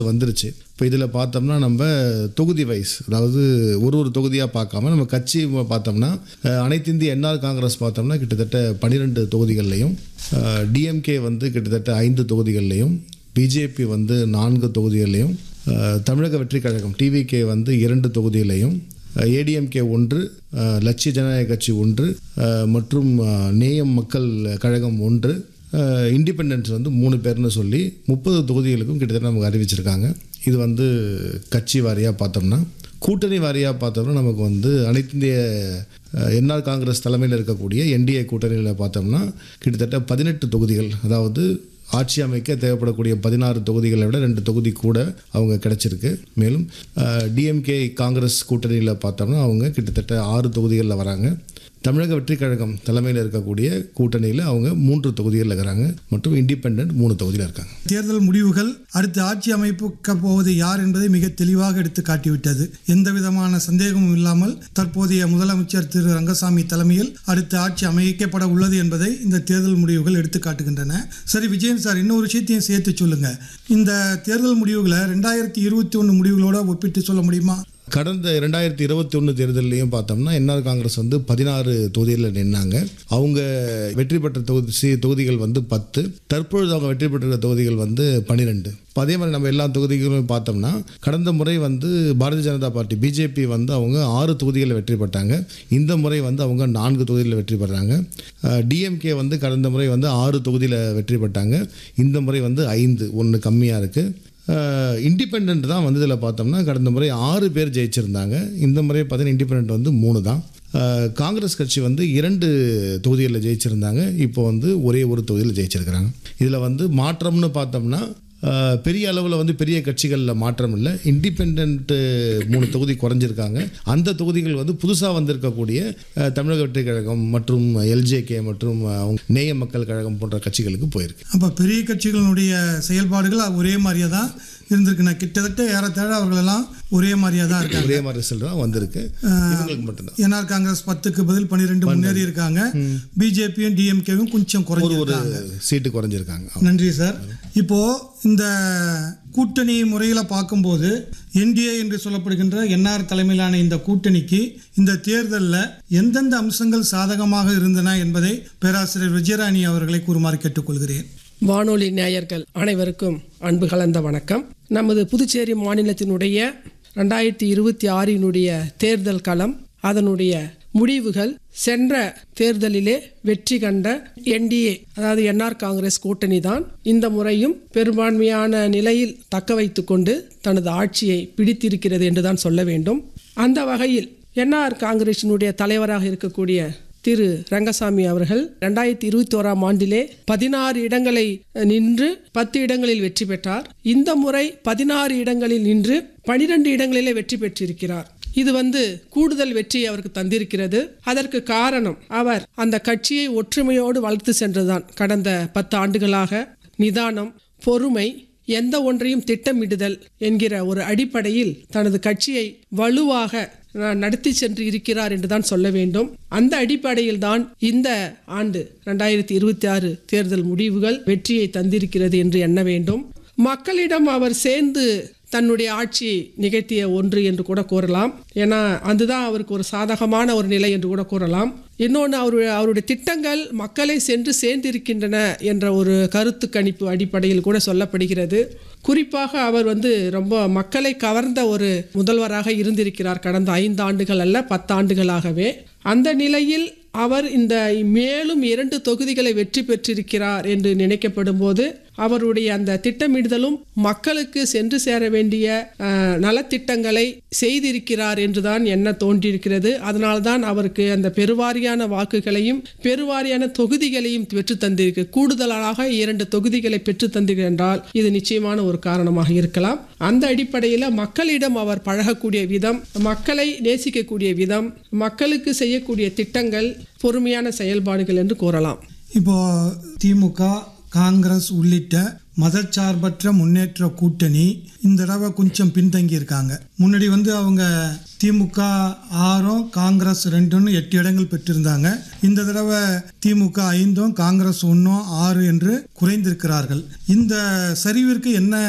வந்துருச்சு இப்போ இதில் பார்த்தோம்னா நம்ம தொகுதி வைஸ் அதாவது ஒரு ஒரு தொகுதியாக பார்க்காம நம்ம கட்சி பார்த்தோம்னா அஹ், அனைத்து இந்திய என்ஆர் காங்கிரஸ் பார்த்தோம்னா கிட்டத்தட்ட பன்னிரெண்டு தொகுதிகள்லையும் டிஎம்கே வந்து கிட்டத்தட்ட ஐந்து தொகுதிகள்லையும் பிஜேபி வந்து நான்கு தொகுதிகள்லையும் அஹ், தமிழக வெற்றி கழகம் டிவிகே வந்து இரண்டு தொகுதியிலையும் ஏடிஎம்கே ஒன்று அஹ், லட்சிய ஜனநாயக கட்சி ஒன்று அஹ், மற்றும் அஹ், நேயம் மக்கள் கழகம் ஒன்று இண்டிபெண்டன்ஸ் வந்து மூணு பேர்னு சொல்லி முப்பது தொகுதிகளுக்கும் கிட்டத்தட்ட நமக்கு அறிவிச்சிருக்காங்க இது வந்து கட்சி வாரியாக பார்த்தோம்னா கூட்டணி வாரியாக பார்த்தோம்னா நமக்கு வந்து அனைத்து இந்திய அஹ், என்ஆர் காங்கிரஸ் தலைமையில் இருக்கக்கூடிய என்டிஏ கூட்டணியில் பார்த்தோம்னா கிட்டத்தட்ட பதினெட்டு தொகுதிகள் அதாவது ஆட்சி அமைக்க தேவைப்படக்கூடிய பதினாறு தொகுதிகளை விட ரெண்டு தொகுதி கூட அவங்க கிடைச்சிருக்கு மேலும் டிஎம்கே காங்கிரஸ் கூட்டணியில் பார்த்தோம்னா அவங்க கிட்டத்தட்ட ஆறு தொகுதிகளில் வராங்க தமிழக வெற்றி கழகம் தலைமையில் இருக்கக்கூடிய கூட்டணியில் அவங்க மூன்று தொகுதிகளில் இருக்கிறாங்க மற்றும் இண்டிபெண்ட் மூணு தொகுதியில் இருக்காங்க தேர்தல் முடிவுகள் அடுத்து ஆட்சி அமைப்புக்க போவது யார் என்பதை மிக தெளிவாக எடுத்து காட்டிவிட்டது எந்த விதமான சந்தேகமும் இல்லாமல் தற்போதைய முதலமைச்சர் திரு ரங்கசாமி தலைமையில் அடுத்து ஆட்சி அமைக்கப்பட உள்ளது என்பதை இந்த தேர்தல் முடிவுகள் எடுத்து காட்டுகின்றன சரி விஜயன் சார் இன்னொரு விஷயத்தையும் சேர்த்து சொல்லுங்க இந்த தேர்தல் முடிவுகளை ரெண்டாயிரத்தி இருபத்தி ஒன்று முடிவுகளோட ஒப்பிட்டு சொல்ல முடியுமா கடந்த இரண்டாயிரத்தி இருபத்தி ஒன்று தேர்தலையும் பார்த்தோம்னா என்ஆர் காங்கிரஸ் வந்து பதினாறு தொகுதிகளில் நின்னாங்க அவங்க வெற்றி பெற்ற தொகுதி சி- தொகுதிகள் வந்து பத்து தற்பொழுது அவங்க வெற்றி பெற்ற தொகுதிகள் வந்து பன்னிரெண்டு இப்போ அதே மாதிரி நம்ம எல்லா தொகுதிகளும் பார்த்தோம்னா கடந்த முறை வந்து பாரதிய ஜனதா பார்ட்டி பிஜேபி வந்து அவங்க ஆறு தொகுதிகளில் வெற்றி பெற்றாங்க இந்த முறை வந்து அவங்க நான்கு தொகுதியில் வெற்றி பெறாங்க டிஎம்கே வந்து கடந்த முறை வந்து ஆறு தொகுதியில் வெற்றி பெற்றாங்க இந்த முறை வந்து ஐந்து ஒன்று கம்மியாக இருக்குது இண்டிபெண்ட் தான் வந்து இதில் பார்த்தோம்னா கடந்த முறை ஆறு பேர் ஜெயிச்சிருந்தாங்க இந்த முறை பார்த்தீங்கன்னா இண்டிபெண்ட் வந்து மூணு தான் அஹ், காங்கிரஸ் கட்சி வந்து இரண்டு தொகுதிகளில் ஜெயிச்சிருந்தாங்க இப்போ வந்து ஒரே ஒரு தொகுதியில் ஜெயிச்சிருக்கிறாங்க இதில் வந்து மாற்றம்னு பார்த்தோம்னா அஹ், பெரிய அளவில் வந்து பெரிய கட்சிகளில் மாற்றம் இல்லை இண்டிபெண்ட் மூணு தொகுதி குறைஞ்சிருக்காங்க அந்த தொகுதிகள் வந்து புதுசாக வந்திருக்கக்கூடிய அஹ், தமிழக வெற்றி கழகம் மற்றும் எல்ஜேகே மற்றும் அஹ், நேய மக்கள் கழகம் போன்ற கட்சிகளுக்கு போயிருக்கு அப்போ பெரிய கட்சிகளினுடைய செயல்பாடுகள் ஒரே மாதிரியே தான் இருந்திருக்குண்ணா கிட்டத்தட்ட ஏறத்தாழ அவர்களெல்லாம் ஒரே மாதிரியாக தான் இருக்காங்க ஒரே மாதிரி ரிசல்ட் தான் வந்திருக்கு இவங்களுக்கு மட்டும்தான் என்ஆர் காங்கிரஸ் பத்துக்கு பதில் பன்னிரெண்டு முன்னேறி இருக்காங்க பிஜேபியும் டிஎம்கேவும் கொஞ்சம் குறைஞ்சி ஒரு சீட்டு குறைஞ்சிருக்காங்க நன்றி சார் இப்போ இந்த கூட்டணி முறையில் பார்க்கும்போது என்டிஏ என்று சொல்லப்படுகின்ற என்ஆர் தலைமையிலான இந்த கூட்டணிக்கு இந்த தேர்தலில் எந்தெந்த அம்சங்கள் சாதகமாக இருந்தன என்பதை பேராசிரியர் விஜயராணி அவர்களை கூறுமாறு கேட்டுக்கொள்கிறேன் வானொலி நேயர்கள் அனைவருக்கும் அன்பு கலந்த வணக்கம் நமது புதுச்சேரி மாநிலத்தினுடைய ரெண்டாயிரத்தி இருபத்தி ஆறினுடைய தேர்தல் களம் அதனுடைய முடிவுகள் சென்ற தேர்தலிலே வெற்றி கண்ட என்டிஏ அதாவது என்ஆர் காங்கிரஸ் கூட்டணி தான் இந்த முறையும் பெரும்பான்மையான நிலையில் தக்க வைத்துக் கொண்டு தனது ஆட்சியை பிடித்திருக்கிறது என்றுதான் சொல்ல வேண்டும் அந்த வகையில் என்ஆர் காங்கிரசினுடைய தலைவராக இருக்கக்கூடிய திரு ரங்கசாமி அவர்கள் ரெண்டாயிரத்தி இருபத்தி ஓராம் ஆண்டிலே பதினாறு இடங்களை நின்று பத்து இடங்களில் வெற்றி பெற்றார் இந்த முறை பதினாறு இடங்களில் நின்று பனிரெண்டு இடங்களிலே வெற்றி பெற்றிருக்கிறார் இது வந்து கூடுதல் வெற்றி அவருக்கு தந்திருக்கிறது அதற்கு காரணம் அவர் அந்த கட்சியை ஒற்றுமையோடு வளர்த்து சென்றதுதான் கடந்த பத்து ஆண்டுகளாக நிதானம் பொறுமை எந்த ஒன்றையும் திட்டமிடுதல் என்கிற ஒரு அடிப்படையில் தனது கட்சியை வலுவாக அஹ், நடத்தி சென்று இருக்கிறார் என்றுதான் சொல்ல வேண்டும் அந்த அடிப்படையில் தான் இந்த ஆண்டு ரெண்டாயிரத்தி இருபத்தி ஆறு தேர்தல் முடிவுகள் வெற்றியை தந்திருக்கிறது என்று எண்ண வேண்டும் மக்களிடம் அவர் சேர்ந்து தன்னுடைய ஆட்சியை நிகழ்த்திய ஒன்று என்று கூட கூறலாம் ஏன்னா அதுதான் அவருக்கு ஒரு சாதகமான ஒரு நிலை என்று கூட கூறலாம் இன்னொன்று அவருடைய அவருடைய திட்டங்கள் மக்களை சென்று சேர்ந்திருக்கின்றன என்ற ஒரு கருத்து கணிப்பு அடிப்படையில் கூட சொல்லப்படுகிறது குறிப்பாக அவர் வந்து ரொம்ப மக்களை கவர்ந்த ஒரு முதல்வராக இருந்திருக்கிறார் கடந்த ஐந்து ஆண்டுகள் அல்ல பத்தாண்டுகளாகவே அந்த நிலையில் அவர் இந்த மேலும் இரண்டு தொகுதிகளை வெற்றி பெற்றிருக்கிறார் என்று நினைக்கப்படும் போது அவருடைய அந்த திட்டமிடுதலும் மக்களுக்கு சென்று சேர வேண்டிய அஹ், நலத்திட்டங்களை செய்திருக்கிறார் என்றுதான் எண்ண தோன்றியிருக்கிறது அதனால்தான் அவருக்கு அந்த பெருவாரியான வாக்குகளையும் பெருவாரியான தொகுதிகளையும் பெற்று தந்திருக்கு கூடுதலாக இரண்டு தொகுதிகளை பெற்று தந்திருக்கிறார் என்றால் இது நிச்சயமான ஒரு காரணமாக இருக்கலாம் அந்த அடிப்படையில் மக்களிடம் அவர் பழகக்கூடிய விதம் மக்களை நேசிக்கக்கூடிய விதம் மக்களுக்கு செய்யக்கூடிய திட்டங்கள் பொறுமையான செயல்பாடுகள் என்று கூறலாம் இப்போ திமுக காங்கிரஸ் உள்ளிட்ட மதச்சார்பற்ற முன்னேற்ற கூட்டணி இந்த தடவை கொஞ்சம் பின்தங்கி இருக்காங்க முன்னாடி வந்து அவங்க திமுக ஆறும் காங்கிரஸ் ரெண்டுன்னு எட்டு இடங்கள் பெற்றிருந்தாங்க இந்த தடவை திமுக ஐந்தும் காங்கிரஸ் ஒன்றும் ஆறு என்று குறைந்திருக்கிறார்கள் இந்த சரிவிற்கு என்ன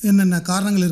என்னென்ன காரணங்கள்